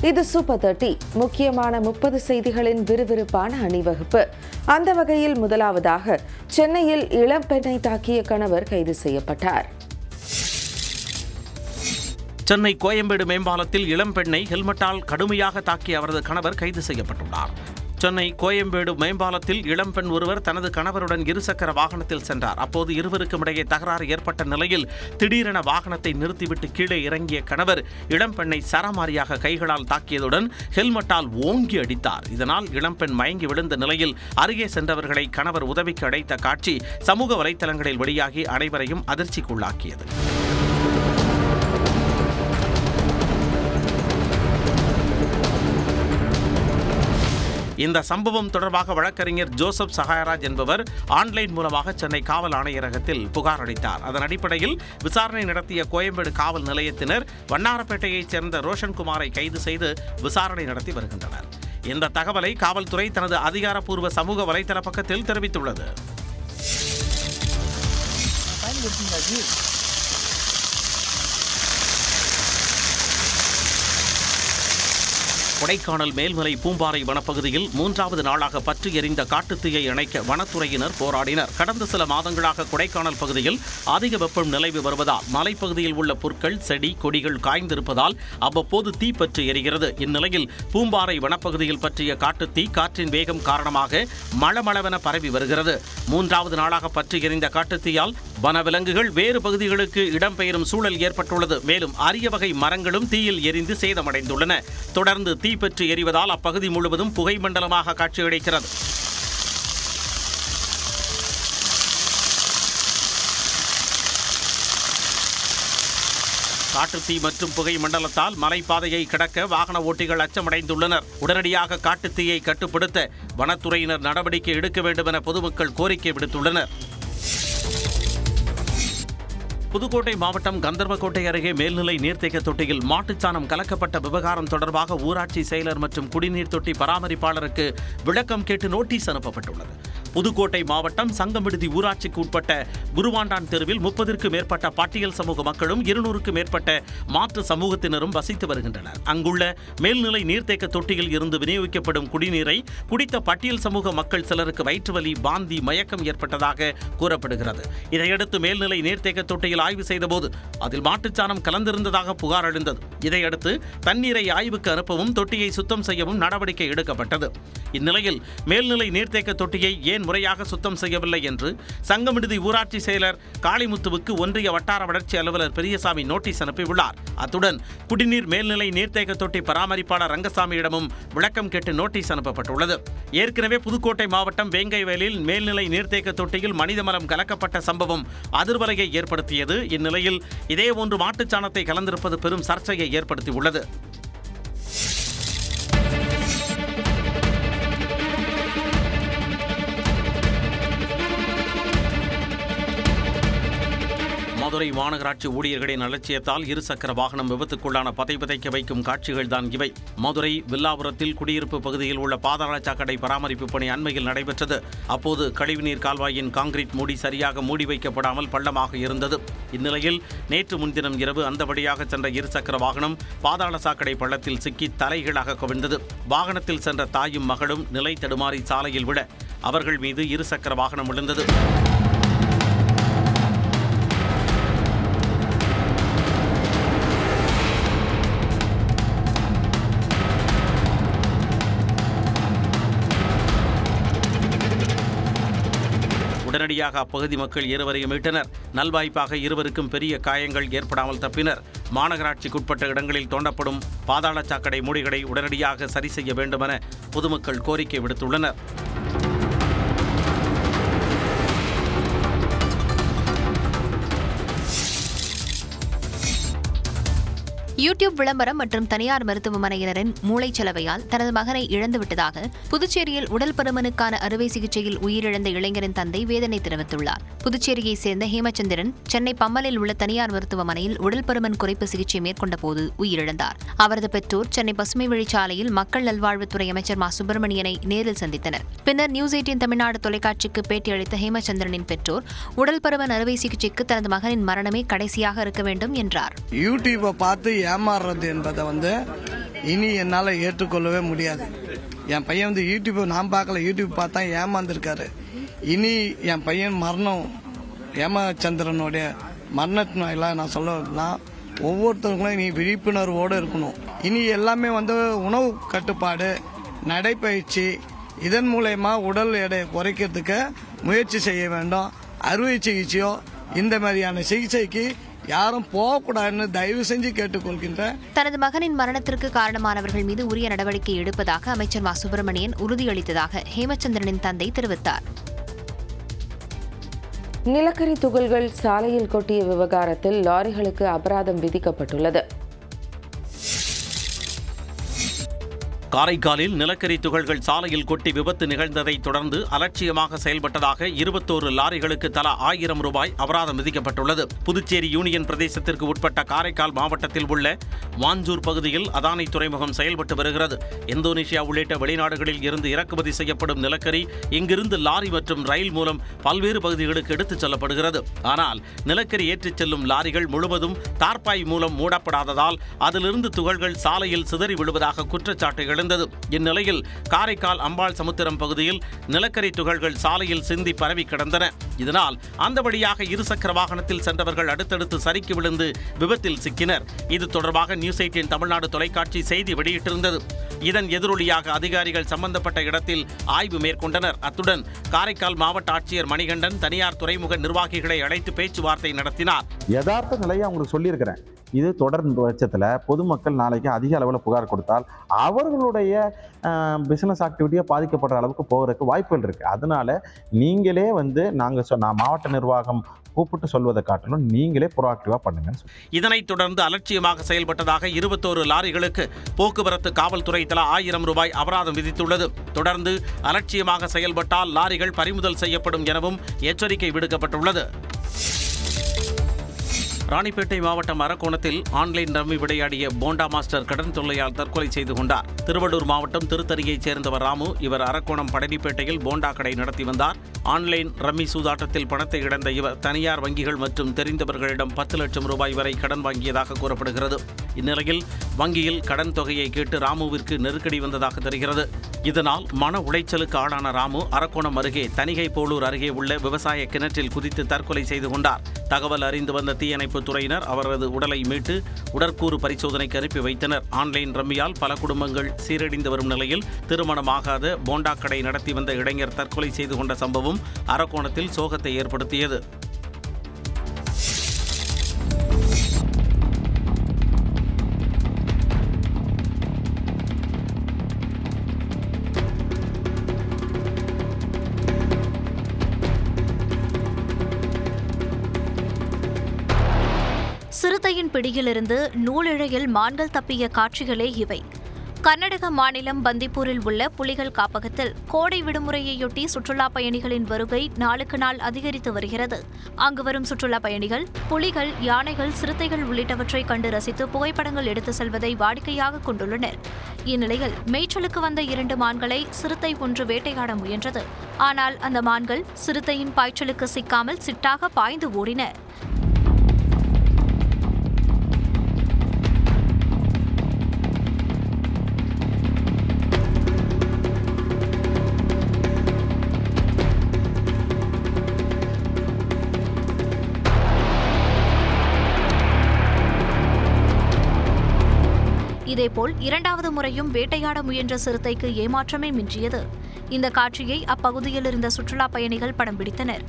இது super thirty முக்கியமான முப்பது செய்திகளின் விறுவிறுப்பான அணிவகுப்பு அந்த வகையில் முதலாவதாக சென்னையில் இளம்பெண்ணை தாக்கிய கணவர் கைது செய்யப்பட்டார் சென்னை கோயம்பேடு மேம்பாலத்தில் இளம்பெண்ணை ஹெல்மெட்டால் கடுமையாக தாக்கிய அவரது கணவர் கைது செய்யப்பட்டுள்ளார் சென்னை கோயம்பேடு மேம்பாலத்தில் இளம்பெண் ஒருவர் தனது கணவருடன் இருசக்கர வாகனத்தில் சென்றார் அப்போது இருவருக்கும் இடையே தகராறு ஏற்பட்ட நிலையில் திடீரென வாகனத்தை நிறுத்திவிட்டு கீழே இறங்கிய கணவர் இளம்பெண்ணை சரமாரியாக கைகளால் தாக்கியதுடன் ஹெல்மெட்டால் ஓங்கி அடித்தார் இதனால் இளம்பெண் மயங்கி விழுந்த நிலையில் அருகே சென்றவர்களை கணவர் உதவிக்கு அழைத்த காட்சி சமூக வலைதளங்களில் வெளியாகி அனைவரையும் அதிர்ச்சிக்குள்ளாக்கியது இந்த சம்பவம் தொடர்பாக வழக்கறிஞர் ஜோசப் சகாயராஜ் என்பவர் ஆன்லைன் மூலமாக சென்னை காவல் ஆணையரகத்தில் புகார் அளித்தார் அதன் அடிப்படையில் விசாரணை நடத்திய கோயம்பேடு காவல் நிலையத்தினர் வண்ணாரப்பேட்டையைச் சேர்ந்த ரோஷன்குமாரை கைது செய்து விசாரணை நடத்தி வருகின்றனர் இந்த தகவலை காவல்துறை தனது அதிகாரப்பூர்வ சமூக வலைதள பக்கத்தில் தெரிவித்துள்ளது கொடைக்கானல் மேல்மலை பூம்பாறை வனப்பகுதியில் மூன்றாவது நாளாக பற்றி எரிந்த காட்டுத்தீயை அணைக்க வனத்துறையினர் போராடினர் கடந்த சில மாதங்களாக கொடைக்கானல் பகுதியில் அதிக வெப்பம் நிலவி வருவதால் மலைப்பகுதியில் உள்ள புற்கள் செடி கொடிகள் காய்ந்திருப்பதால் அவ்வப்போது தீ பற்றி எரிகிறது இந்நிலையில் பூம்பாறை வனப்பகுதியில் பற்றிய காட்டுத்தீ காற்றின் வேகம் காரணமாக மளமளவென பரவி வருகிறது மூன்றாவது நாளாக பற்றி எரிந்த காட்டுத்தீயால் வனவிலங்குகள் வேறு பகுதிகளுக்கு இடம்பெயரும் சூழல் ஏற்பட்டுள்ளது மேலும் அரிய வகை மரங்களும் தீயில் எரிந்து சேதமடைந்துள்ளன தொடர்ந்து தீ பற்றி எரிவதால் அப்பகுதி முழுவதும் புகை மண்டலமாக காட்சியளிக்கிறது காட்டுத்தீ மற்றும் புகை மண்டலத்தால் மலைப்பாதையை கடக்க வாகன ஓட்டிகள் அச்சமடைந்துள்ளனர் உடனடியாக காட்டுத்தீயை கட்டுப்படுத்த வனத்துறையினர் நடவடிக்கை எடுக்க வேண்டும் என பொதுமக்கள் கோரிக்கை விடுத்துள்ளனர் புதுக்கோட்டை மாவட்டம் கந்தர்வக்கோட்டை அருகே மேல்நிலை நீர்த்தேக்க தொட்டியில் மாட்டுச்சாணம் கலக்கப்பட்ட விவகாரம் தொடர்பாக ஊராட்சி செயலர் மற்றும் குடிநீர் தொட்டி பராமரிப்பாளருக்கு விளக்கம் கேட்டு நோட்டீஸ் அனுப்பப்பட்டுள்ளது புதுக்கோட்டை மாவட்டம் சங்கமிடுதி ஊராட்சிக்கு உட்பட்ட குருவாண்டான் தெருவில் முப்பதிற்கும் மேற்பட்ட பாட்டியல் சமூக மக்களும் இருநூறுக்கும் மேற்பட்ட மாற்று சமூகத்தினரும் வசித்து வருகின்றனர் அங்குள்ள மேல்நிலை நீர்த்தேக்க தொட்டியில் இருந்து விநியோகிக்கப்படும் குடிநீரை குடித்த பட்டியல் சமூக மக்கள் சிலருக்கு வயிற்றுவலி பாந்தி மயக்கம் ஏற்பட்டதாக கூறப்படுகிறது இதையடுத்து மேல்நிலை நீர்த்தேக்க தொட்டியில் ஆய்வு செய்தபோது அதில் மாட்டுச்சாணம் கலந்திருந்ததாக புகார் எழுந்தது இதையடுத்து தண்ணீரை ஆய்வுக்கு அனுப்பவும் தொட்டியை சுத்தம் செய்யவும் நடவடிக்கை எடுக்கப்பட்டது இந்நிலையில் மேல்நிலை நீர்த்தேக்க தொட்டியை ஏன் முறையாக சுத்தம் செய்யவில்லை என்று சங்கமிடுதி ஊராட்சி செயலர் காளிமுத்துவுக்கு ஒன்றிய வட்டார வளர்ச்சி அலுவலர் பெரியசாமி நோட்டீஸ் அனுப்பியுள்ளார் அத்துடன் குடிநீர் மேல்நிலை நீர்த்தேக்க தொட்டி பராமரிப்பாளர் ரங்கசாமியிடமும் விளக்கம் கேட்டு நோட்டீஸ் அனுப்பப்பட்டுள்ளது ஏற்கனவே புதுக்கோட்டை மாவட்டம் வேங்கைவயலில் மேல்நிலை நீர்த்தேக்க தொட்டியில் மனிதமலம் கலக்கப்பட்ட சம்பவம் அதிர்வலையை ஏற்படுத்தியது இந்நிலையில் இதேபோன்று மாட்டுச்சாணத்தை கலந்திருப்பது பெரும் சர்ச்சையை ஏற்படுத்தியுள்ளது மதுரை மாநகராட்சி ஊழியர்களின் அலட்சியத்தால் இருசக்கர வாகனம் விபத்துக்குள்ளான பதை பதைக்க வைக்கும் காட்சிகள் தான் இவை மதுரை வில்லாபுரத்தில் குடியிருப்பு பகுதியில் உள்ள பாதாள சாக்கடை பராமரிப்பு பணி அண்மையில் நடைபெற்றது அப்போது கழிவுநீர் கால்வாயின் காங்கிரீட் மூடி சரியாக மூடி வைக்கப்படாமல் பள்ளமாக இருந்தது இந்நிலையில் நேற்று முன்தினம் இரவு அந்த வழியாக சென்ற இருசக்கர வாகனம் பாதாள சாக்கடை பள்ளத்தில் சிக்கி தலைகீழாக கவிழ்ந்தது வாகனத்தில் சென்ற தாயும் மகளும் நிலை தடுமாறி சாலையில் விட அவர்கள் மீது இருசக்கர வாகனம் விழுந்தது உடனடியாக அப்பகுதி மக்கள் இருவரையும் மீட்டனர் நல்வாய்ப்பாக இருவருக்கும் பெரிய காயங்கள் ஏற்படாமல் தப்பினர் மாநகராட்சிக்குட்பட்ட இடங்களில் தோண்டப்படும் பாதாள சாக்கடை மூடிகளை உடனடியாக சரி செய்ய வேண்டுமென பொதுமக்கள் கோரிக்கை விடுத்துள்ளனர் யூடியூப் விளம்பரம் மற்றும் தனியார் மருத்துவமனையினரின் மூளைச்சலவையால் தனது மகனை இழந்துவிட்டதாக புதுச்சேரியில் உடல் பருமனுக்கான அறுவை சிகிச்சையில் உயிரிழந்த இளைஞரின் தந்தை வேதனை தெரிவித்துள்ளார் புதுச்சேரியைச் சேர்ந்த ஹேமச்சந்திரன் சென்னை பம்மலில் உள்ள தனியார் மருத்துவமனையில் உடல் பருமன் குறைப்பு சிகிச்சை மேற்கொண்ட போது உயிரிழந்தார் அவரது பெற்றோர் சென்னை பசுமை வழிச்சாலையில் மக்கள் நல்வாழ்வுத்துறை அமைச்சர் மா சுப்பிரமணியனை நேரில் சந்தித்தனர் பின்னர் நியூஸ் எயிட்டின் தமிழ்நாடு தொலைக்காட்சிக்கு பேட்டியளித்த ஹேமச்சந்திரனின் பெற்றோர் உடல் பருமன் அறுவை சிகிச்சைக்கு தனது மகனின் மரணமே கடைசியாக இருக்க வேண்டும் என்றார் யூடியூப்பை பார்த்து ஏமாறுறது என்பதை வந்து இனி என்னால் ஏற்றுக்கொள்ளவே முடியாது என் பையன் வந்து யூடியூப் நான் பார்க்கல யூடியூப் பார்த்தா ஏமாந்துருக்காரு இனி என் பையன் மரணம் ஏமச்சந்திரனுடைய மரணத்தினால நான் சொல்லணும்னா ஒவ்வொருத்தவங்களும் நீ விழிப்புணர்வோடு இருக்கணும் இனி எல்லாமே வந்து உணவு கட்டுப்பாடு நடைப்பயிற்சி இதன் மூலயமா உடல் எடையை குறைக்கிறதுக்கு முயற்சி செய்ய வேண்டும் அறுவை சிகிச்சையோ இந்த மாதிரியான சிகிச்சைக்கு யாரும் போகக்கூடாதுன்னு தயவு செஞ்சு கேட்டுக்கொள்கின்றேன் தனது மகனின் மரணத்திற்கு காரணமானவர்கள் மீது உரிய நடவடிக்கை எடுப்பதாக அமைச்சர் மா சுப்பிரமணியன் உறுதியளித்ததாக ஹேமச்சந்திரனின் தந்தை தெரிவித்தார் நிலக்கரி துகள்கள் சாலையில் கொட்டிய விவகாரத்தில் லாரிகளுக்கு அபராதம் விதிக்கப்பட்டுள்ளது காரைக்காலில் நிலக்கரி துகள்கள் சாலையில் கொட்டி விபத்து நிகழ்ந்ததை தொடர்ந்து அலட்சியமாக செயல்பட்டதாக இருபத்தோரு லாரிகளுக்கு தலா ஆயிரம் ரூபாய் அபராதம் விதிக்கப்பட்டுள்ளது புதுச்சேரி யூனியன் பிரதேசத்திற்கு உட்பட்ட காரைக்கால் மாவட்டத்தில் உள்ள வாஞ்சூர் பகுதியில் அதானி துறைமுகம் செயல்பட்டு வருகிறது இந்தோனேஷியா உள்ளிட்ட வெளிநாடுகளில் இருந்து இறக்குமதி செய்யப்படும் நிலக்கரி இங்கிருந்து லாரி மற்றும் ரயில் மூலம் பல்வேறு பகுதிகளுக்கு எடுத்துச் செல்லப்படுகிறது ஆனால் நிலக்கரி ஏற்றிச் செல்லும் லாரிகள் முழுவதும் தார்பாய் மூலம் மூடப்படாததால் அதிலிருந்து துகள்கள் சாலையில் சிதறி விழுவதாக குற்றச்சாட்டு எழுந்தது இந்நிலையில் காரைக்கால் அம்பாள் சமுத்திரம் பகுதியில் நிலக்கரி துகள்கள் சாலையில் சிந்தி பரவி கிடந்தன இதனால் அந்த வழியாக இருசக்கர வாகனத்தில் சென்றவர்கள் அடுத்தடுத்து சறுக்கி விழுந்து விபத்தில் சிக்கினர் இது தொடர்பாக நியூஸ் எயிட்டின் தமிழ்நாடு தொலைக்காட்சி செய்தி வெளியிட்டிருந்தது இதன் எதிரொலியாக அதிகாரிகள் சம்பந்தப்பட்ட இடத்தில் ஆய்வு மேற்கொண்டனர் அத்துடன் காரைக்கால் மாவட்ட ஆட்சியர் மணிகண்டன் தனியார் துறைமுக நிர்வாகிகளை அழைத்து பேச்சுவார்த்தை நடத்தினார் யதார்த்த நிலையை அவங்களுக்கு சொல்லியிருக்கிறேன் இது தொடர் பட்சத்தில் பொதுமக்கள் நாளைக்கு அதிக அளவில் புகார் கொடுத்தால் அவர்களுடைய பிஸ்னஸ் ஆக்டிவிட்டியை பாதிக்கப்படுற அளவுக்கு போகிறதுக்கு வாய்ப்புகள் இருக்குது அதனால நீங்களே வந்து நாங்கள் சொன்ன மாவட்ட நிர்வாகம் கூப்பிட்டு சொல்வதை காட்டிலும் நீங்களே ப்ரோஆக்டிவாக பண்ணுங்கன்னு சொல்லி இதனைத் தொடர்ந்து அலட்சியமாக செயல்பட்டதாக இருபத்தோரு லாரிகளுக்கு போக்குவரத்து காவல்துறை தலா ஆயிரம் ரூபாய் அபராதம் விதித்துள்ளது தொடர்ந்து அலட்சியமாக செயல்பட்டால் லாரிகள் பறிமுதல் செய்யப்படும் எனவும் எச்சரிக்கை விடுக்கப்பட்டுள்ளது ராணிப்பேட்டை மாவட்டம் அரக்கோணத்தில் ஆன்லைன் ரம்மி விளையாடிய போண்டா மாஸ்டர் கடன் தொல்லையால் தற்கொலை செய்து கொண்டார் திருவள்ளூர் மாவட்டம் திருத்தணியைச் சேர்ந்தவர் ராமு இவர் அரக்கோணம் பழனிப்பேட்டையில் போண்டா கடை நடத்தி வந்தார் ஆன்லைன் ரம்மி சூதாட்டத்தில் பணத்தை இழந்த இவர் தனியார் வங்கிகள் மற்றும் தெரிந்தவர்களிடம் பத்து லட்சம் ரூபாய் வரை கடன் வாங்கியதாக கூறப்படுகிறது இந்நிலையில் வங்கியில் கடன் தொகையை கேட்டு ராமுவிற்கு நெருக்கடி வந்ததாக தெரிகிறது இதனால் மன உளைச்சலுக்கு ஆளான ராமு அரக்கோணம் அருகே தனிகை போலூர் அருகே உள்ள விவசாய கிணற்றில் குதித்து தற்கொலை செய்து கொண்டார் தகவல் அறிந்து வந்த தீயணைப்பு துறையினர் அவரது உடலை மீட்டு உடற்கூறு பரிசோதனைக்கு அனுப்பி வைத்தனர் ஆன்லைன் ரம்மியால் பல குடும்பங்கள் சீரழிந்து வரும் நிலையில் திருமணமாகாத போண்டா கடை நடத்தி வந்த இளைஞர் தற்கொலை செய்து கொண்ட சம்பவம் அரக்கோணத்தில் சோகத்தை ஏற்படுத்தியது சிறுத்தையின் பிடியிலிருந்து நூலிழையில் மான்கள் தப்பிய காட்சிகளே இவை கர்நாடக மாநிலம் பந்திப்பூரில் உள்ள புலிகள் காப்பகத்தில் கோடை விடுமுறையையொட்டி சுற்றுலா பயணிகளின் வருகை நாளுக்கு நாள் அதிகரித்து வருகிறது அங்கு வரும் சுற்றுலா பயணிகள் புலிகள் யானைகள் சிறுத்தைகள் உள்ளிட்டவற்றை கண்டு ரசித்து புகைப்படங்கள் எடுத்து செல்வதை வாடிக்கையாக கொண்டுள்ளனர் இந்நிலையில் மேய்ச்சலுக்கு வந்த இரண்டு மான்களை சிறுத்தை ஒன்று வேட்டையாட முயன்றது ஆனால் அந்த மான்கள் சிறுத்தையின் பாய்ச்சலுக்கு சிக்காமல் சிட்டாக பாய்ந்து ஓடின இதேபோல் இரண்டாவது முறையும் வேட்டையாட முயன்ற சிறுத்தைக்கு ஏமாற்றமே மிஞ்சியது இந்த காட்சியை அப்பகுதியில் இருந்த சுற்றுலா பயணிகள் படம் பிடித்தனர்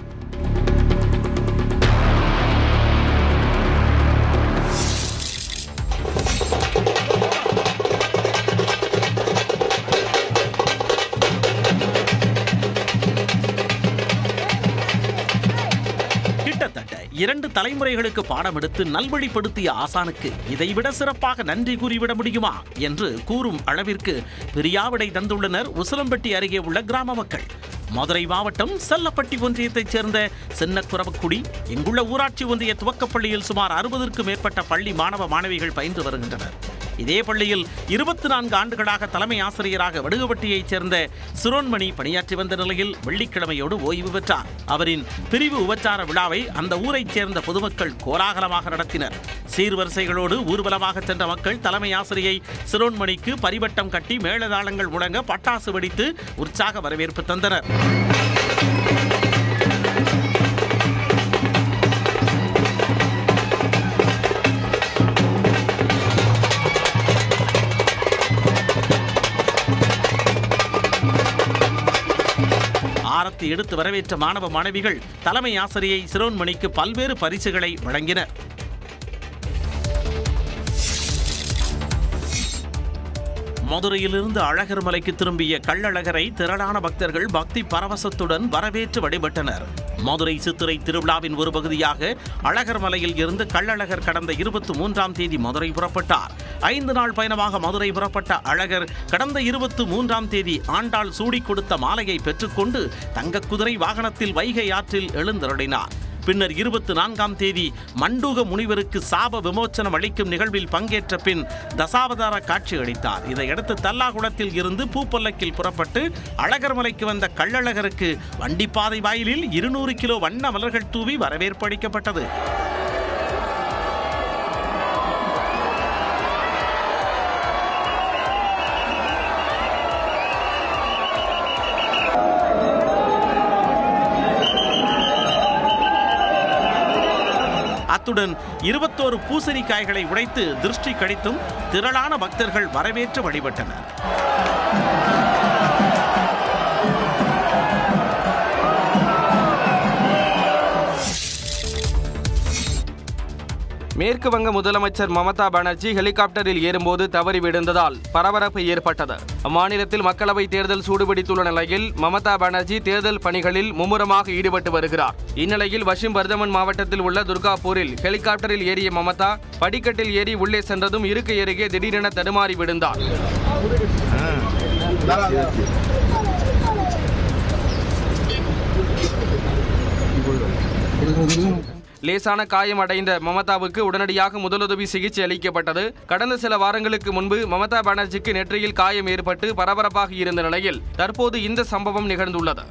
கிட்டத்தட்ட இரண்டு தலைமுறைகளுக்கு பாடம் எடுத்து நல்வழிப்படுத்திய ஆசானுக்கு இதைவிட சிறப்பாக நன்றி கூறிவிட முடியுமா என்று கூறும் அளவிற்கு பிரியாவிடை தந்துள்ளனர் உசிலம்பட்டி அருகே உள்ள கிராம மக்கள் மதுரை மாவட்டம் செல்லப்பட்டி ஒன்றியத்தைச் சேர்ந்த சின்னக்குரவக்குடி இங்குள்ள ஊராட்சி ஒன்றிய துவக்கப்பள்ளியில் சுமார் அறுபதற்கும் மேற்பட்ட பள்ளி மாணவ மாணவிகள் பயின்று வருகின்றனர் இதே பள்ளியில் இருபத்தி நான்கு ஆண்டுகளாக தலைமை ஆசிரியராக வடுகுபட்டியைச் சேர்ந்த சுரோன்மணி பணியாற்றி வந்த நிலையில் வெள்ளிக்கிழமையோடு ஓய்வு பெற்றார் அவரின் பிரிவு உபச்சார விழாவை அந்த ஊரைச் சேர்ந்த பொதுமக்கள் கோலாகலமாக நடத்தினர் சீர்வரிசைகளோடு ஊர்வலமாக சென்ற மக்கள் தலைமை ஆசிரியை சிரோன்மணிக்கு பரிவட்டம் கட்டி மேளதாளங்கள் முழங்க பட்டாசு வெடித்து உற்சாக வரவேற்பு தந்தனர் ஆரத்தி எடுத்து வரவேற்ற மாணவ மாணவிகள் தலைமை ஆசிரியை சிரோன்மணிக்கு பல்வேறு பரிசுகளை வழங்கினர் மதுரையிலிருந்து அழகர் மலைக்கு திரும்பிய கள்ளழகரை திரளான பக்தர்கள் பக்தி பரவசத்துடன் வரவேற்று வழிபட்டனர் மதுரை சித்திரை திருவிழாவின் ஒரு பகுதியாக அழகர் மலையில் இருந்து கள்ளழகர் கடந்த இருபத்தி மூன்றாம் தேதி மதுரை புறப்பட்டார் ஐந்து நாள் பயணமாக மதுரை புறப்பட்ட அழகர் கடந்த இருபத்தி மூன்றாம் தேதி ஆண்டாள் சூடி கொடுத்த மாலையை பெற்றுக்கொண்டு தங்க குதிரை வாகனத்தில் வைகை ஆற்றில் எழுந்தருளினார் பின்னர் இருபத்தி நான்காம் தேதி மண்டூக முனிவருக்கு சாப விமோச்சனம் அளிக்கும் நிகழ்வில் பங்கேற்ற பின் தசாவதார காட்சி அளித்தார் இதையடுத்து தல்லாகுளத்தில் இருந்து பூப்பல்லக்கில் புறப்பட்டு அழகர்மலைக்கு வந்த கள்ளழகருக்கு வண்டிப்பாதை வாயிலில் இருநூறு கிலோ வண்ண மலர்கள் தூவி வரவேற்பு அளிக்கப்பட்டது அத்துடன் இருபத்தோரு பூசணிக்காய்களை உடைத்து திருஷ்டி கழித்தும் திரளான பக்தர்கள் வரவேற்று வழிபட்டனர் மேற்கு வங்க முதலமைச்சர் மமதா பானர்ஜி ஹெலிகாப்டரில் ஏறும்போது தவறி விழுந்ததால் பரபரப்பு ஏற்பட்டது அம்மாநிலத்தில் மக்களவை தேர்தல் சூடுபிடித்துள்ள நிலையில் மமதா பானர்ஜி தேர்தல் பணிகளில் மும்முரமாக ஈடுபட்டு வருகிறார் இந்நிலையில் வஷிம் பர்தமன் மாவட்டத்தில் உள்ள துர்காபூரில் ஹெலிகாப்டரில் ஏறிய மமதா படிக்கட்டில் ஏறி உள்ளே சென்றதும் இருக்கை அருகே திடீரென தடுமாறி விழுந்தார் லேசான காயம் அடைந்த மமதாவுக்கு உடனடியாக முதலுதவி சிகிச்சை அளிக்கப்பட்டது கடந்த சில வாரங்களுக்கு முன்பு மமதா பானர்ஜிக்கு நெற்றியில் காயம் ஏற்பட்டு பரபரப்பாக இருந்த நிலையில் தற்போது இந்த சம்பவம் நிகழ்ந்துள்ளது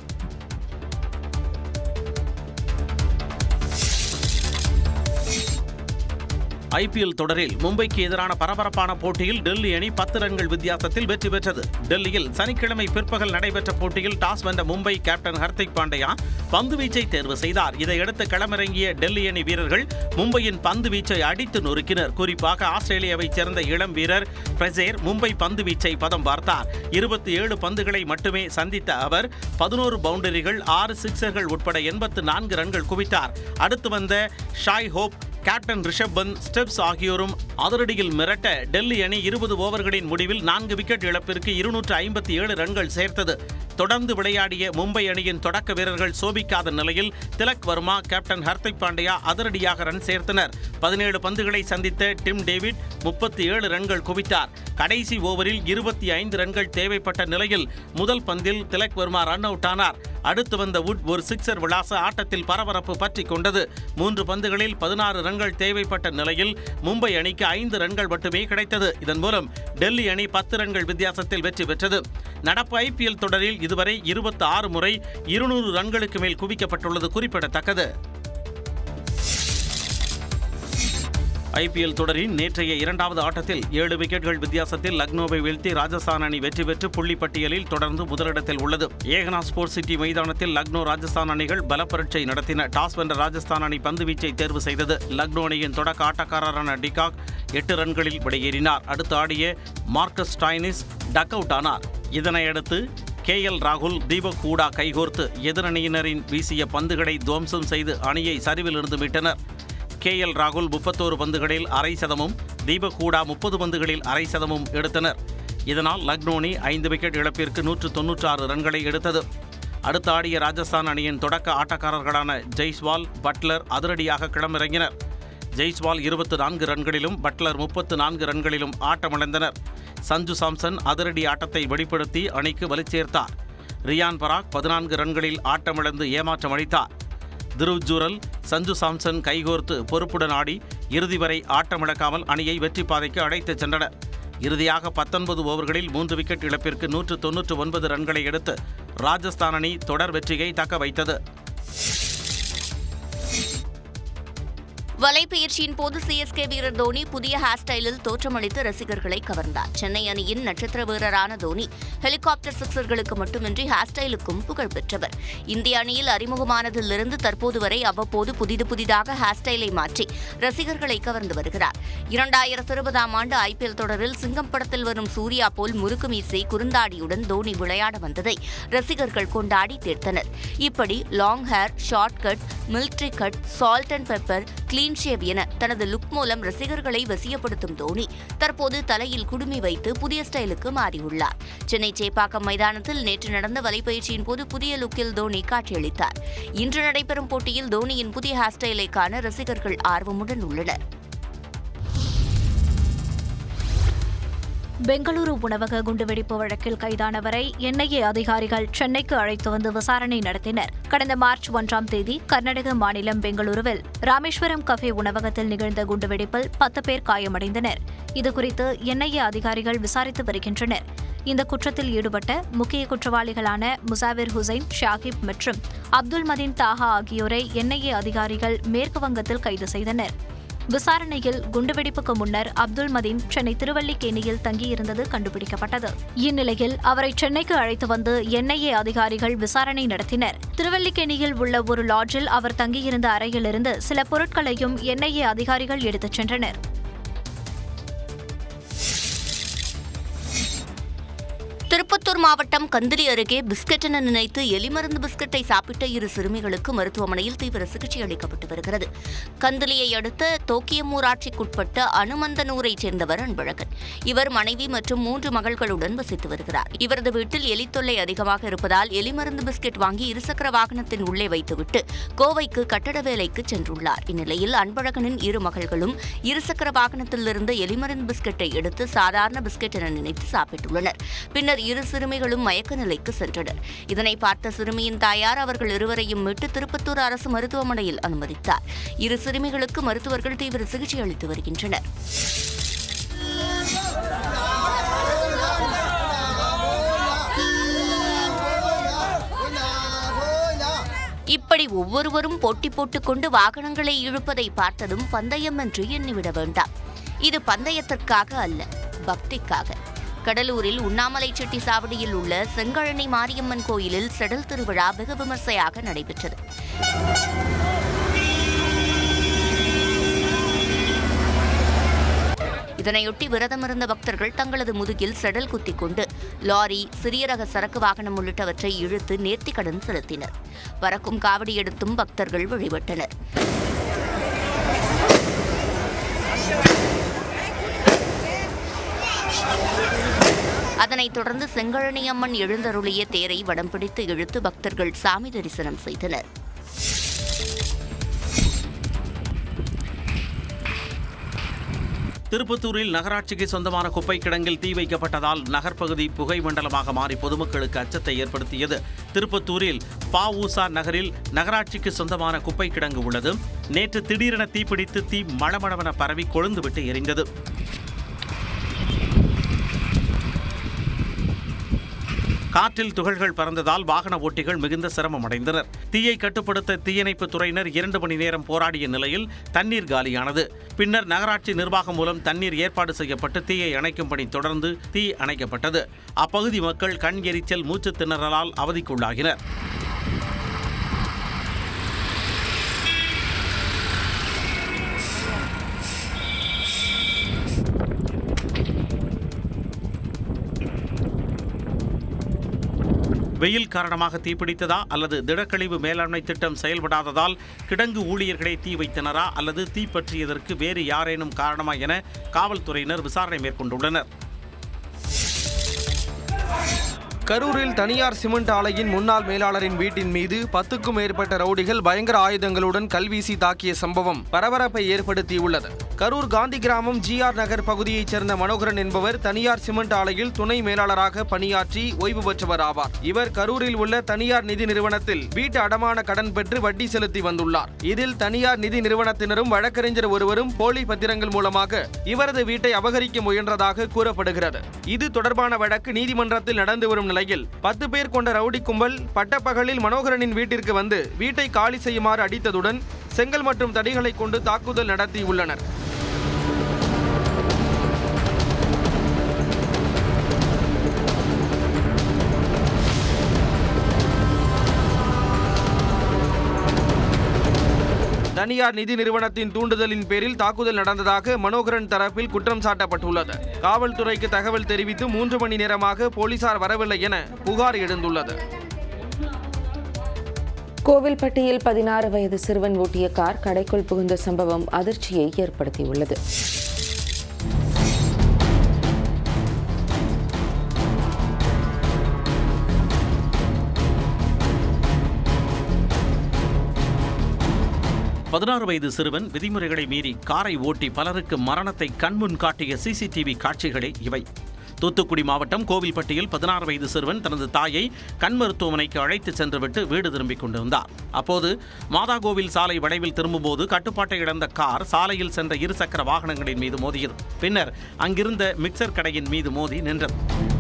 ஐபிஎல் தொடரில் மும்பைக்கு எதிரான பரபரப்பான போட்டியில் டெல்லி அணி பத்து ரன்கள் வித்தியாசத்தில் வெற்றி பெற்றது டெல்லியில் சனிக்கிழமை பிற்பகல் நடைபெற்ற போட்டியில் டாஸ் வென்ற மும்பை கேப்டன் ஹர்திக் பாண்டியா பந்து வீச்சை தேர்வு செய்தார் இதையடுத்து களமிறங்கிய டெல்லி அணி வீரர்கள் மும்பையின் பந்து வீச்சை அடித்து நொறுக்கினர் குறிப்பாக ஆஸ்திரேலியாவைச் சேர்ந்த இளம் வீரர் பிரசேர் மும்பை பந்து வீச்சை பதம் பார்த்தார் இருபத்தி ஏழு பந்துகளை மட்டுமே சந்தித்த அவர் பதினோரு பவுண்டரிகள் ஆறு சிக்சர்கள் உட்பட எண்பத்து நான்கு ரன்கள் குவித்தார் அடுத்து வந்த Shai Hope captain Rishabh Pant Stubbs ஆகியோரும் அதிரடியில் மிரட்ட டெல்லி அணி இருபது ஓவர்களின் முடிவில் நான்கு விக்கெட் இழப்பிற்கு இருநூற்று ஐம்பத்தி ஏழு ரன்கள் சேர்த்தது தொடர்ந்து விளையாடிய மும்பை அணியின் தொடக்க வீரர்கள் சோபிக்காத நிலையில் திலக் வர்மா கேப்டன் ஹர்திக் பாண்டியா அதிரடியாக ரன் சேர்த்தனர் பதினேழு பந்துகளை சந்தித்த டிம் டேவிட் முப்பத்தி ஏழு ரன்கள் குவித்தார் கடைசி ஓவரில் இருபத்தி ஐந்து ரன்கள் தேவைப்பட்ட நிலையில் முதல் பந்தில் திலக் வர்மா ரன் அவுட் ஆனார் அடுத்து வந்த வுட் ஒரு சிக்ஸர் விளாச ஆட்டத்தில் பரபரப்பு பற்றி கொண்டது மூன்று பந்துகளில் பதினாறு ரன்கள் தேவைப்பட்ட நிலையில் மும்பை அணிக்கு ஐந்து ரன்கள் மட்டுமே கிடைத்தது இதன் மூலம் டெல்லி அணி பத்து ரன்கள் வித்தியாசத்தில் வெற்றி பெற்றது நடப்பு ஐபிஎல் தொடரில் இதுவரை இருபத்தி ஆறு முறை இருநூறு ரன்களுக்கு மேல் குவிக்கப்பட்டுள்ளது குறிப்பிடத்தக்கது ஐபிஎல் தொடரின் நேற்றைய இரண்டாவது ஆட்டத்தில் ஏழு விக்கெட்கள் வித்தியாசத்தில் லக்னோவை வீழ்த்தி ராஜஸ்தான் அணி வெற்றி பெற்று புள்ளிப்பட்டியலில் தொடர்ந்து முதலிடத்தில் உள்ளது ஏகனா ஸ்போர்ட்ஸ் சிட்டி மைதானத்தில் லக்னோ ராஜஸ்தான் அணிகள் பலப்பரீட்சை நடத்தின டாஸ் வென்ற ராஜஸ்தான் அணி பந்து வீச்சை தேர்வு செய்தது லக்னோ அணியின் தொடக்க ஆட்டக்காரரான டிகாக் எட்டு ரன்களில் வெளியேறினார் அடுத்து ஆடிய மார்க்கஸ் ஸ்டைனிஸ் டக் அவுட் ஆனார் இதனையடுத்து கே எல் ராகுல் தீபக் ஹூடா கைகோர்த்து எதிரணியினரின் வீசிய பந்துகளை துவம்சம் செய்து அணியை சரிவிலிருந்து மீட்டனர் கே எல் ராகுல் முப்பத்தோரு பந்துகளில் அரை சதமும் தீபக் ஹூடா முப்பது பந்துகளில் அரை சதமும் எடுத்தனர் இதனால் லக்னோ அணி ஐந்து விக்கெட் இழப்பிற்கு நூற்று தொன்னூற்றாறு ரன்களை எடுத்தது அடுத்து ஆடிய ராஜஸ்தான் அணியின் தொடக்க ஆட்டக்காரர்களான ஜெய்ஸ்வால் பட்லர் அதிரடியாக களமிறங்கினர் ஜெய்ஸ்வால் இருபத்து நான்கு ரன்களிலும் பட்லர் முப்பத்து நான்கு ரன்களிலும் ஆட்டமிழந்தனர் சஞ்சு சாம்சன் அதிரடி ஆட்டத்தை வெளிப்படுத்தி அணிக்கு வலுச்சேர்த்தார் ரியான் பராக் பதினான்கு ரன்களில் ஆட்டமிழந்து ஏமாற்றம் அளித்தார் திருவ் ஜூரல் சஞ்சு சாம்சன் கைகோர்த்து பொறுப்புடன் ஆடி இறுதி வரை ஆட்டமிழக்காமல் அணியை வெற்றி பாதைக்கு அழைத்துச் சென்றனர் இறுதியாக பத்தொன்பது ஓவர்களில் மூன்று விக்கெட் இழப்பிற்கு நூற்று தொன்னூற்று ஒன்பது ரன்களை எடுத்து ராஜஸ்தான் அணி தொடர் வெற்றியை தக்க வைத்தது வலைப்பயிற்சியின் போது சிஎஸ்கே வீரர் தோனி புதிய ஹேர் ஸ்டைலில் தோற்றமளித்து ரசிகர்களை கவர்ந்தார் சென்னை அணியின் நட்சத்திர வீரரான தோனி ஹெலிகாப்டர் சிக்சர்களுக்கு மட்டுமின்றி ஹேர் ஸ்டைலுக்கும் புகழ் பெற்றவர் இந்திய அணியில் அறிமுகமானதிலிருந்து தற்போது வரை அவ்வப்போது புதிது புதிதாக ஹேர் ஸ்டைலை மாற்றி ரசிகர்களை கவர்ந்து வருகிறார் இரண்டாயிரத்து இருபதாம் ஆண்டு ஐபிஎல் தொடரில் சிங்கம் படத்தில் வரும் சூர்யா போல் முறுக்கு மீசை குறுந்தாடியுடன் தோனி விளையாட வந்ததை ரசிகர்கள் கொண்டாடி தீர்த்தனர் இப்படி long hair short cut military cut salt and pepper clean shave என தனது லுக் மூலம் ரசிகர்களை வசியப்படுத்தும் தோனி தற்போது தலையில் குடுமி வைத்து புதிய ஸ்டைலுக்கு மாறியுள்ளார் சென்னை சேப்பாக்கம் மைதானத்தில் நேற்று நடந்த வலைப்பயிற்சியின் போது புதிய லுக்கில் தோனி காட்சியளித்தார் இன்று நடைபெறும் போட்டியில் தோனியின் புதிய ஹேர் ஸ்டைலை காண ரசிகர்கள் ஆர்வமுடன் உள்ளனர் பெங்களூரு உணவக குண்டுவெடிப்பு வழக்கில் கைதானவரை என்ஐஏ அதிகாரிகள் சென்னைக்கு அழைத்து வந்து விசாரணை நடத்தினர் கடந்த மார்ச் ஒன்றாம் தேதி கர்நாடக மாநிலம் பெங்களூருவில் ராமேஸ்வரம் கஃபே உணவகத்தில் நிகழ்ந்த குண்டுவெடிப்பில் பத்து பேர் காயமடைந்தனர் இதுகுறித்து என்ஐஏ அதிகாரிகள் விசாரித்து வருகின்றனர் இந்த குற்றத்தில் ஈடுபட்ட முக்கிய குற்றவாளிகளான முசாவிர் ஹுசைன் ஷாகிப் மற்றும் அப்துல் மதீன் தாஹா ஆகியோரை என்ஐஏ அதிகாரிகள் மேற்கு வங்கத்தில் கைது செய்தனர் விசாரணையில் குண்டுவெடிப்புக்கு முன்னர் அப்துல் மதீன் சென்னை திருவல்லிக்கேணியில் தங்கியிருந்தது கண்டுபிடிக்கப்பட்டது இந்நிலையில் அவரை சென்னைக்கு அழைத்து வந்து என்ஐஏ அதிகாரிகள் விசாரணை நடத்தினர் திருவல்லிக்கேணியில் உள்ள ஒரு லாட்ஜில் அவர் தங்கியிருந்த அறையிலிருந்து சில பொருட்களையும் என்ஐஏ அதிகாரிகள் எடுத்துச் சென்றனர் திருப்பத்தூர் மாவட்டம் கந்திரி அருகே பிஸ்கட் என நினைத்து எலிமருந்து பிஸ்கட்டை சாப்பிட்ட இரு சிறுமிகளுக்கு மருத்துவமனையில் தீவிர சிகிச்சை அளிக்கப்பட்டு வருகிறது கந்திலியை அடுத்த தோக்கியம் ஊராட்சிக்குட்பட்ட அனுமந்தனூரைச் சேர்ந்தவர் அன்பழகன் இவர் மனைவி மற்றும் மூன்று மகள்களுடன் வசித்து வருகிறார் இவரது வீட்டில் எலித்தொல்லை அதிகமாக இருப்பதால் எலிமருந்து பிஸ்கட் வாங்கி இருசக்கர வாகனத்தின் உள்ளே வைத்துவிட்டு கோவைக்கு கட்டட வேலைக்கு சென்றுள்ளார் இந்நிலையில் அன்பழகனின் இரு மகள்களும் இருசக்கர வாகனத்திலிருந்து எலிமருந்து பிஸ்கட்டை எடுத்து சாதாரண பிஸ்கட் என நினைத்து சாப்பிட்டுள்ளனர் பின்னர் இரு சிறுமிகளும் மயக்க நிலைக்கு சென்றனர் இதனை பார்த்த சிறுமியின் தாயார் அவர்கள் இருவரையும் மீட்டு திருப்பத்தூர் அரசு மருத்துவமனையில் அனுமதித்தார் இரு சிறுமிகளுக்கு மருத்துவர்கள் தீவிர சிகிச்சை அளித்து வருகின்றனர் இப்படி ஒவ்வொருவரும் போட்டி போட்டுக்கொண்டு வாகனங்களை இழுப்பதை பார்த்ததும் பந்தயம் என்று எண்ணிவிட வேண்டாம் இது பந்தயத்திற்காக அல்ல பக்திக்காக கடலூரில் உண்ணாமலை செட்டி சாவடியில் உள்ள செங்கழனி மாரியம்மன் கோயிலில் செடல் திருவிழா வெகு விமர்சையாக நடைபெற்றது இதனையொட்டி விரதமிருந்த பக்தர்கள் தங்களது முதுகில் செடல் குத்திக் கொண்டு லாரி சிறிய ரக சரக்கு வாகனம் உள்ளிட்டவற்றை இழுத்து நேர்த்திக்கடன் செலுத்தினர் பறக்கும் காவடி எடுத்தும் பக்தர்கள் வழிபட்டனர் அதனைத் தொடர்ந்து செங்கழனி அம்மன் எழுந்தருளிய தேரை வடம் பிடித்து இழுத்து பக்தர்கள் சாமி தரிசனம் செய்தனர் திருப்பத்தூரில் நகராட்சிக்கு சொந்தமான குப்பை கிடங்கில் தீ வைக்கப்பட்டதால் நகர்ப்பகுதி புகை மண்டலமாக மாறி பொதுமக்களுக்கு அச்சத்தை ஏற்படுத்தியது திருப்பத்தூரில் பாவூசா நகரில் நகராட்சிக்கு சொந்தமான குப்பை கிடங்கு உள்ளது நேற்று திடீரென தீப்பிடித்து தீ மளமளவென பரவி கொழுந்துவிட்டு எரிந்தது காற்றில் துகள்கள் பறந்ததால் வாகன ஓட்டிகள் மிகுந்த சிரமம் அடைந்தனர் தீயை கட்டுப்படுத்த தீயணைப்பு துறையினர் இரண்டு மணி நேரம் போராடிய நிலையில் தண்ணீர் காலியானது பின்னர் நகராட்சி நிர்வாகம் மூலம் தண்ணீர் ஏற்பாடு செய்யப்பட்டு தீயை அணைக்கும் பணி தொடர்ந்து தீ அணைக்கப்பட்டது அப்பகுதி மக்கள் கண் எரிச்சல் மூச்சு திணறலால் அவதிக்குள்ளாகினர் வெயில் காரணமாக தீப்பிடித்ததா அல்லது திடக்கழிவு மேலாண்மை திட்டம் செயல்படாததால் கிடங்கு ஊழியர்களை தீ வைத்தனரா அல்லது தீ பற்றியதற்கு வேறு யாரேனும் காரணமா என காவல்துறையினர் விசாரணை மேற்கொண்டுள்ளனர் கரூரில் தனியார் சிமெண்ட் ஆலையின் முன்னாள் மேலாளரின் வீட்டின் மீது பத்துக்கும் மேற்பட்ட ரவுடிகள் பயங்கர ஆயுதங்களுடன் கல்வீசி தாக்கிய சம்பவம் பரபரப்பை ஏற்படுத்தியுள்ளது கரூர் காந்தி கிராமம் ஜிஆர் நகர் பகுதியைச் சேர்ந்த மனோகரன் என்பவர் தனியார் சிமெண்ட் ஆலையில் துணை மேலாளராக பணியாற்றி ஓய்வு பெற்றவர் ஆவார் இவர் கரூரில் உள்ள தனியார் நிதி நிறுவனத்தில் வீட்டு அடமான கடன் பெற்று வட்டி செலுத்தி வந்துள்ளார் இதில் தனியார் நிதி நிறுவனத்தினரும் வழக்கறிஞர் ஒருவரும் போலி பத்திரங்கள் மூலமாக இவரது வீட்டை அபகரிக்க முயன்றதாக கூறப்படுகிறது இது தொடர்பான வழக்கு நீதிமன்றத்தில் நடந்து வரும் நிலையில் பத்து பேர் கொண்ட ரவுடி கும்பல் பட்டப்பகலில் மனோகரனின் வீட்டிற்கு வந்து வீட்டை காலி செய்யுமாறு அடித்ததுடன் செங்கல் மற்றும் தடிகளை கொண்டு தாக்குதல் நடத்தியுள்ளனர் தனியார் நிதி நிறுவனத்தின் தூண்டுதலின் பேரில் தாக்குதல் நடந்ததாக மனோகரன் தரப்பில் குற்றம் சாட்டப்பட்டுள்ளது காவல்துறைக்கு தகவல் தெரிவித்து மூன்று மணி நேரமாக போலீசார் வரவில்லை என புகார் எழுந்துள்ளது கோவில்பட்டியில் பதினாறு வயது சிறுவன் ஓட்டிய கார் கடைக்குள் புகுந்த சம்பவம் அதிர்ச்சியை ஏற்படுத்தியுள்ளது பதினாறு வயது சிறுவன் விதிமுறைகளை மீறி காரை ஓட்டி பலருக்கு மரணத்தை கண்முன் காட்டிய சிசிடிவி காட்சிகளே இவை தூத்துக்குடி மாவட்டம் கோவில்பட்டியில் பதினாறு வயது சிறுவன் தனது தாயை கண் மருத்துவமனைக்கு அழைத்து சென்றுவிட்டு வீடு திரும்பிக் கொண்டிருந்தார் அப்போது மாதாகோவில் சாலை வளைவில் திரும்பும்போது கட்டுப்பாட்டை இழந்த கார் சாலையில் சென்ற இருசக்கர வாகனங்களின் மீது மோதியது பின்னர் அங்கிருந்த மிக்சர் கடையின் மீது மோதி நின்றது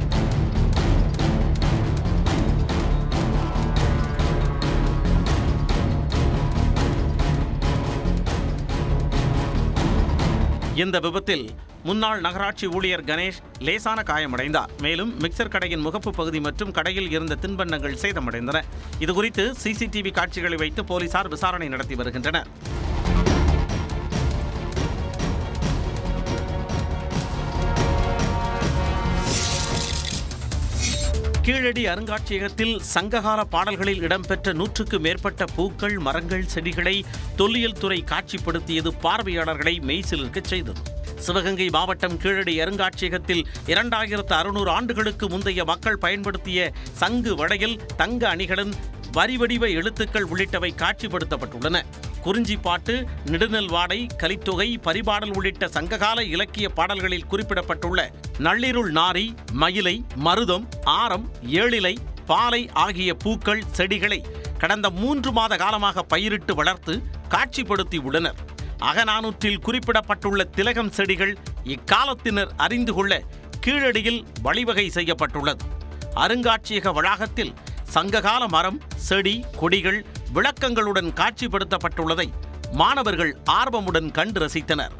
இந்த விபத்தில் முன்னாள் நகராட்சி ஊழியர் கணேஷ் லேசான காயமடைந்தார் மேலும் மிக்சர் கடையின் முகப்பு பகுதி மற்றும் கடையில் இருந்த தின்பண்டங்கள் சேதமடைந்தன இதுகுறித்து சிசிடிவி காட்சிகளை வைத்து போலீசார் விசாரணை நடத்தி வருகின்றனர் கீழடி அருங்காட்சியகத்தில் சங்ககால பாடல்களில் இடம்பெற்ற நூற்றுக்கு மேற்பட்ட பூக்கள் மரங்கள் செடிகளை தொல்லியல் துறை காட்சிப்படுத்தியது பார்வையாளர்களை மெய்சிலிருக்கச் செய்தது சிவகங்கை மாவட்டம் கீழடி அருங்காட்சியகத்தில் இரண்டாயிரத்து அறுநூறு ஆண்டுகளுக்கு முந்தைய மக்கள் பயன்படுத்திய சங்கு வடையில் தங்க அணிகளும் வரிவடிவ எழுத்துக்கள் உள்ளிட்டவை காட்சிப்படுத்தப்பட்டுள்ளன குறிஞ்சிப்பாட்டு நெடுநெல் வாடை கலித்தொகை பரிபாடல் உள்ளிட்ட சங்ககால இலக்கிய பாடல்களில் குறிப்பிடப்பட்டுள்ள நள்ளிருள் நாரி மயிலை மருதம் ஆரம் ஏழிலை பாலை ஆகிய பூக்கள் செடிகளை கடந்த மூன்று மாத காலமாக பயிரிட்டு வளர்த்து காட்சிப்படுத்தி உள்ளனர் அகநானூற்றில் குறிப்பிடப்பட்டுள்ள திலகம் செடிகள் இக்காலத்தினர் அறிந்து கொள்ள கீழடியில் வழிவகை செய்யப்பட்டுள்ளது அருங்காட்சியக வளாகத்தில் சங்ககால மரம் செடி கொடிகள் விளக்கங்களுடன் காட்சிப்படுத்தப்பட்டுள்ளதை மாணவர்கள் ஆர்வமுடன் கண்டு ரசித்தனர்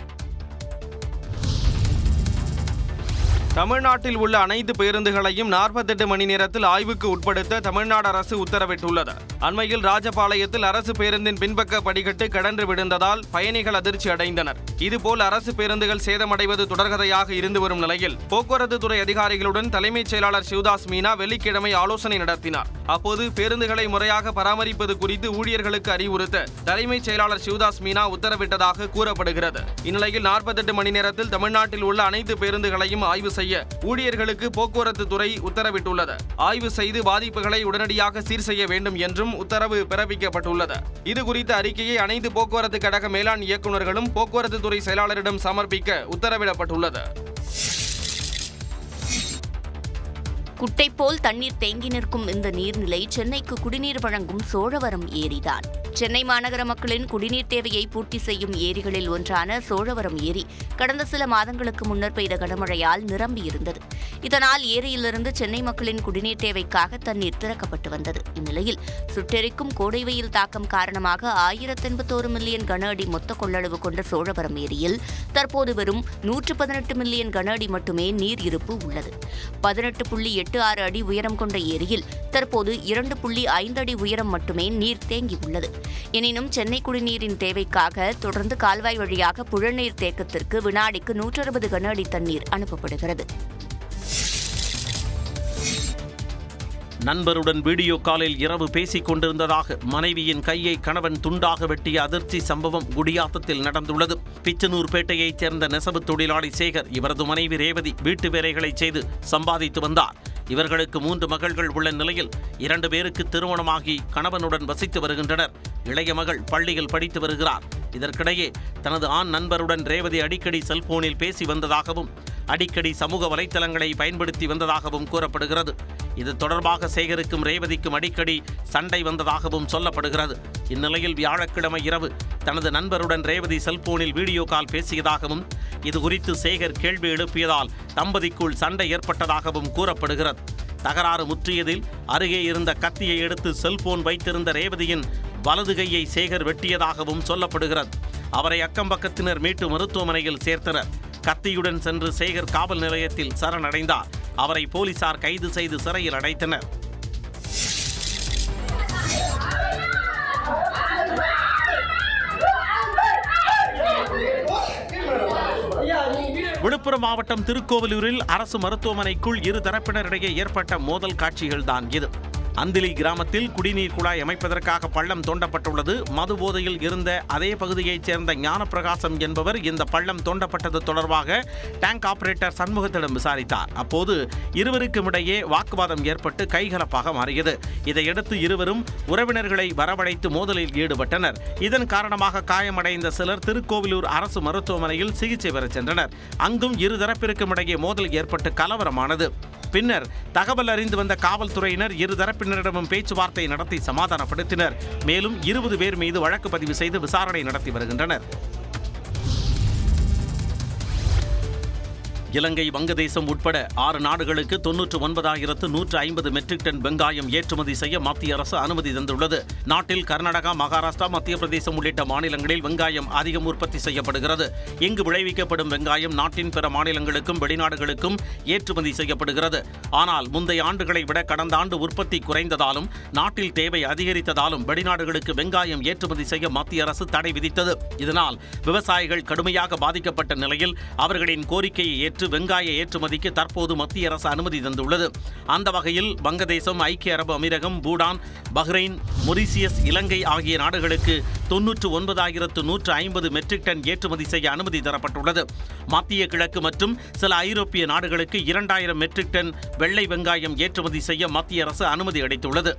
தமிழ்நாட்டில் உள்ள அனைத்து பேருந்துகளையும் நாற்பத்தெட்டு மணி நேரத்தில் ஆய்வுக்கு உட்படுத்த தமிழ்நாடு அரசு உத்தரவிட்டுள்ளது அண்மையில் ராஜபாளையத்தில் அரசு பேருந்தின் பின்பக்க படிக்கட்டு கடன்று விழுந்ததால் பயணிகள் அதிர்ச்சி அடைந்தனர் இதுபோல் அரசு பேருந்துகள் சேதமடைவது தொடர்கதையாக இருந்து வரும் நிலையில் போக்குவரத்து துறை அதிகாரிகளுடன் தலைமைச் செயலாளர் சிவதாஸ் மீனா வெள்ளிக்கிழமை ஆலோசனை நடத்தினார் அப்போது பேருந்துகளை முறையாக பராமரிப்பது குறித்து ஊழியர்களுக்கு அறிவுறுத்த தலைமைச் செயலாளர் சிவதாஸ் மீனா உத்தரவிட்டதாக கூறப்படுகிறது இந்நிலையில் நாற்பத்தெட்டு மணி நேரத்தில் தமிழ்நாட்டில் உள்ள அனைத்து பேருந்துகளையும் ஆய்வு செய்ய ஊழியர்களுக்கு போக்குவரத்து துறை உத்தரவிட்டுள்ளது ஆய்வு செய்து பாதிப்புகளை உடனடியாக சீர் செய்ய வேண்டும் என்றும் உத்தரவு பிறப்பிக்கப்பட்டுள்ளது இது குறித்த அறிக்கையை அனைத்து போக்குவரத்து கழக மேலாண் இயக்குநர்களும் போக்குவரத்து துறை செயலாளரிடம் சமர்ப்பிக்க உத்தரவிடப்பட்டுள்ளது குட்டை போல் தண்ணீர் தேங்கி நிற்கும் இந்த நீர்நிலை சென்னைக்கு குடிநீர் வழங்கும் சோழவரம் ஏரிதான் சென்னை மாநகர மக்களின் குடிநீர் தேவையை பூர்த்தி செய்யும் ஏரிகளில் ஒன்றான சோழவரம் ஏரி கடந்த சில மாதங்களுக்கு முன்னர் பெய்த கனமழையால் நிரம்பியிருந்தது இதனால் ஏரியிலிருந்து சென்னை மக்களின் குடிநீர் தேவைக்காக தண்ணீர் திறக்கப்பட்டு வந்தது இந்நிலையில் சுட்டெரிக்கும் கோடை வெயில் தாக்கம் காரணமாக ஆயிரத்தி எண்பத்தோரு மில்லியன் கன அடி மொத்த கொள்ளளவு கொண்ட சோழவரம் ஏரியில் தற்போது வெறும் நூற்று பதினெட்டு மில்லியன் கன அடி மட்டுமே நீர் இருப்பு உள்ளது பதினெட்டு புள்ளி எட்டு ஆறு அடி உயரம் கொண்ட ஏரியில் தற்போது இரண்டு புள்ளி ஐந்து அடி உயரம் மட்டுமே நீர் தேங்கியுள்ளது எனினும் சென்னை குடிநீரின் தேவைக்காக தொடர்ந்து கால்வாய் வழியாக புழநீர் தேக்கத்திற்கு வினாடிக்கு நூற்று அறுபது கன அடி தண்ணீர் அனுப்பப்படுகிறது நண்பருடன் வீடியோ காலில் இரவு பேசிக் கொண்டிருந்ததாக மனைவியின் கையை கணவன் துண்டாக வெட்டிய அதிர்ச்சி சம்பவம் குடியாத்தத்தில் நடந்துள்ளது பிச்சனூர்பேட்டையைச் சேர்ந்த நெசவு தொழிலாளி சேகர் இவரது மனைவி ரேவதி வீட்டு வேலைகளை செய்து சம்பாதித்து வந்தார் இவர்களுக்கு மூன்று மகள்கள் உள்ள நிலையில் இரண்டு பேருக்கு திருமணமாகி கணவனுடன் வசித்து வருகின்றனர் இளைய மகள் பள்ளியில் படித்து வருகிறார் இதற்கிடையே தனது ஆண் நண்பருடன் ரேவதி அடிக்கடி செல்போனில் பேசி வந்ததாகவும் அடிக்கடி சமூக வலைத்தளங்களை பயன்படுத்தி வந்ததாகவும் கூறப்படுகிறது இது தொடர்பாக சேகருக்கும் ரேவதிக்கும் அடிக்கடி சண்டை வந்ததாகவும் சொல்லப்படுகிறது இந்நிலையில் வியாழக்கிழமை இரவு தனது நண்பருடன் ரேவதி செல்போனில் வீடியோ கால் பேசியதாகவும் இது குறித்து சேகர் கேள்வி எழுப்பியதால் தம்பதிக்குள் சண்டை ஏற்பட்டதாகவும் கூறப்படுகிறது தகராறு முற்றியதில் அருகே இருந்த கத்தியை எடுத்து செல்போன் வைத்திருந்த ரேவதியின் வலது கையை சேகர் வெட்டியதாகவும் சொல்லப்படுகிறது அவரை அக்கம்பக்கத்தினர் மீட்டு மருத்துவமனையில் சேர்த்தனர் கத்தியுடன் சென்று சேகர் காவல் நிலையத்தில் சரணடைந்தார் அவரை போலீசார் கைது செய்து சிறையில் அடைத்தனர் விழுப்புரம் மாவட்டம் திருக்கோவிலூரில் அரசு மருத்துவமனைக்குள் இரு தரப்பினரிடையே ஏற்பட்ட மோதல் காட்சிகள்தான் இது அந்திலி கிராமத்தில் குடிநீர் குழாய் அமைப்பதற்காக பள்ளம் தோண்டப்பட்டுள்ளது மது போதையில் இருந்த அதே பகுதியைச் சேர்ந்த ஞானப்பிரகாசம் என்பவர் இந்த பள்ளம் தோண்டப்பட்டது தொடர்பாக டேங்க் ஆபரேட்டர் சண்முகத்திடம் விசாரித்தார் அப்போது இருவருக்கும் இடையே வாக்குவாதம் ஏற்பட்டு கைகலப்பாக மாறியது இதையடுத்து இருவரும் உறவினர்களை வரவழைத்து மோதலில் ஈடுபட்டனர் இதன் காரணமாக காயமடைந்த சிலர் திருக்கோவிலூர் அரசு மருத்துவமனையில் சிகிச்சை பெறச் சென்றனர் அங்கும் இரு தரப்பிற்கும் இடையே மோதல் ஏற்பட்டு கலவரமானது பின்னர் தகவல் அறிந்து வந்த காவல்துறையினர் இரு தரப்பினரிடமும் பேச்சுவார்த்தை நடத்தி சமாதானப்படுத்தினர் மேலும் இருபது பேர் மீது வழக்கு பதிவு செய்து விசாரணை நடத்தி வருகின்றனர் இலங்கை வங்கதேசம் உட்பட ஆறு நாடுகளுக்கு தொன்னூற்று ஒன்பதாயிரத்து நூற்று ஐம்பது மெட்ரிக் டன் வெங்காயம் ஏற்றுமதி செய்ய மத்திய அரசு அனுமதி தந்துள்ளது நாட்டில் கர்நாடகா மகாராஷ்டிரா மத்திய பிரதேசம் உள்ளிட்ட மாநிலங்களில் வெங்காயம் அதிகம் உற்பத்தி செய்யப்படுகிறது இங்கு விளைவிக்கப்படும் வெங்காயம் நாட்டின் பிற மாநிலங்களுக்கும் வெளிநாடுகளுக்கும் ஏற்றுமதி செய்யப்படுகிறது ஆனால் முந்தைய ஆண்டுகளை விட கடந்த ஆண்டு உற்பத்தி குறைந்ததாலும் நாட்டில் தேவை அதிகரித்ததாலும் வெளிநாடுகளுக்கு வெங்காயம் ஏற்றுமதி செய்ய மத்திய அரசு தடை விதித்தது இதனால் விவசாயிகள் கடுமையாக பாதிக்கப்பட்ட நிலையில் அவர்களின் கோரிக்கையை ஏற்று வெங்காய ஏற்றுமதிக்கு தற்போது மத்திய அரசு அனுமதி தந்துள்ளது அந்த வகையில் வங்கதேசம் ஐக்கிய அரபு அமீரகம் பூடான் பஹ்ரைன் மொரிசியஸ் இலங்கை ஆகிய நாடுகளுக்கு தொன்னூற்று ஒன்பதாயிரத்து நூற்று ஐம்பது மெட்ரிக் டன் ஏற்றுமதி செய்ய அனுமதி தரப்பட்டுள்ளது மத்திய கிழக்கு மற்றும் சில ஐரோப்பிய நாடுகளுக்கு இரண்டாயிரம் மெட்ரிக் டன் வெள்ளை வெங்காயம் ஏற்றுமதி செய்ய மத்திய அரசு அனுமதி அளித்துள்ளது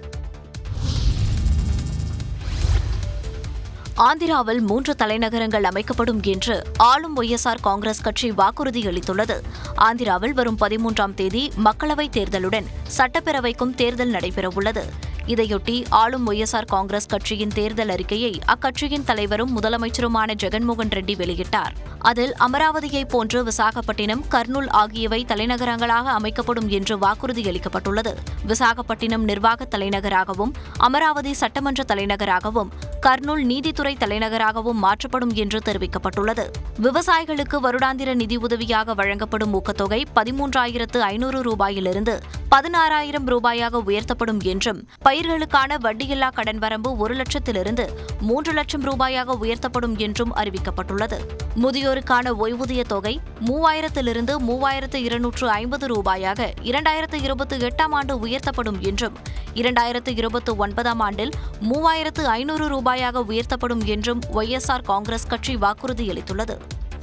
ஆந்திராவில் மூன்று தலைநகரங்கள் அமைக்கப்படும் என்று ஆளும் ஒய்எஸ்ஆர் காங்கிரஸ் கட்சி வாக்குறுதி அளித்துள்ளது ஆந்திராவில் வரும் பதிமூன்றாம் தேதி மக்களவைத் தேர்தலுடன் சட்டப்பேரவைக்கும் தேர்தல் நடைபெறவுள்ளது இதையொட்டி ஆளும் ஒய்எஸ்ஆர் காங்கிரஸ் கட்சியின் தேர்தல் அறிக்கையை அக்கட்சியின் தலைவரும் முதலமைச்சருமான ஜெகன்மோகன் ரெட்டி வெளியிட்டார் அதில் அமராவதியைப் போன்று விசாகப்பட்டினம் கர்னூல் ஆகியவை தலைநகரங்களாக அமைக்கப்படும் என்று வாக்குறுதி அளிக்கப்பட்டுள்ளது விசாகப்பட்டினம் நிர்வாக தலைநகராகவும் அமராவதி சட்டமன்ற தலைநகராகவும் கர்னூல் நீதித்துறை தலைநகராகவும் மாற்றப்படும் என்று தெரிவிக்கப்பட்டுள்ளது விவசாயிகளுக்கு வருடாந்திர நிதி உதவியாக வழங்கப்படும் ஊக்கத்தொகை பதிமூன்றாயிரத்து ஐநூறு ரூபாயிலிருந்து பதினாறாயிரம் ரூபாயாக உயர்த்தப்படும் என்றும் பயிர்களுக்கான வட்டியில்லா கடன் வரம்பு ஒரு லட்சத்திலிருந்து மூன்று லட்சம் ரூபாயாக உயர்த்தப்படும் என்றும் அறிவிக்கப்பட்டுள்ளது முதியோருக்கான ஓய்வூதிய தொகை மூவாயிரத்திலிருந்து மூவாயிரத்து இருநூற்று ஐம்பது ரூபாயாக இரண்டாயிரத்து இருபத்தி எட்டாம் ஆண்டு உயர்த்தப்படும் என்றும் இரண்டாயிரத்து இருபத்தி ஒன்பதாம் ஆண்டில் மூவாயிரத்து ஐநூறு ரூபாயாக உயர்த்தப்படும் என்றும் ஒய்எஸ்ஆர் காங்கிரஸ் கட்சி வாக்குறுதியளித்துள்ளது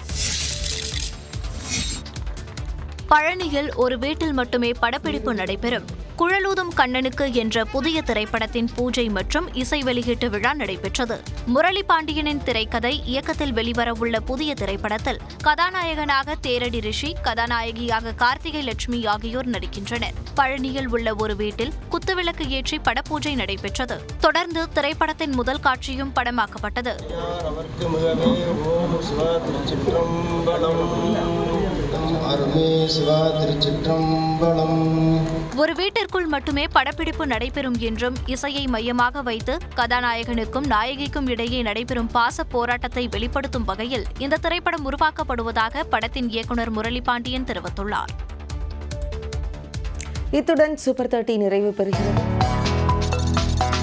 பழனியில் ஒரு வீட்டில் மட்டுமே படப்பிடிப்பு நடைபெறும் குழலூதும் கண்ணனுக்கு என்ற புதிய திரைப்படத்தின் பூஜை மற்றும் இசை வெளியீட்டு விழா நடைபெற்றது முரளி பாண்டியனின் திரைக்கதை இயக்கத்தில் வெளிவரவுள்ள புதிய திரைப்படத்தில் கதாநாயகனாக தேரடி ரிஷி கதாநாயகியாக கார்த்திகை லட்சுமி ஆகியோர் நடிக்கின்றனர் பழனியில் உள்ள ஒரு வீட்டில் குத்துவிளக்கு ஏற்றி படப்பூஜை நடைபெற்றது தொடர்ந்து திரைப்படத்தின் முதல் காட்சியும் படமாக்கப்பட்டது அவர்க்கு மிகவே ஓம் சிவா திருச்சிற்றம்பலம் அருமே சிவா திருச்சிற்றம்பலம் ஒரு வீட்டிற்குள் மட்டுமே படப்பிடிப்பு நடைபெறும் என்றும் இசையை மையமாக வைத்து கதாநாயகனுக்கும் நாயகிக்கும் இடையே நடைபெறும் பாச போராட்டத்தை வெளிப்படுத்தும் வகையில் இந்த திரைப்படம் உருவாக்கப்படுவதாக படத்தின் இயக்குனர் முரளி பாண்டியன் தெரிவித்துள்ளார் இத்துடன் சூப்பர் தேர்ட்டி நிறைவு பெறுகிறது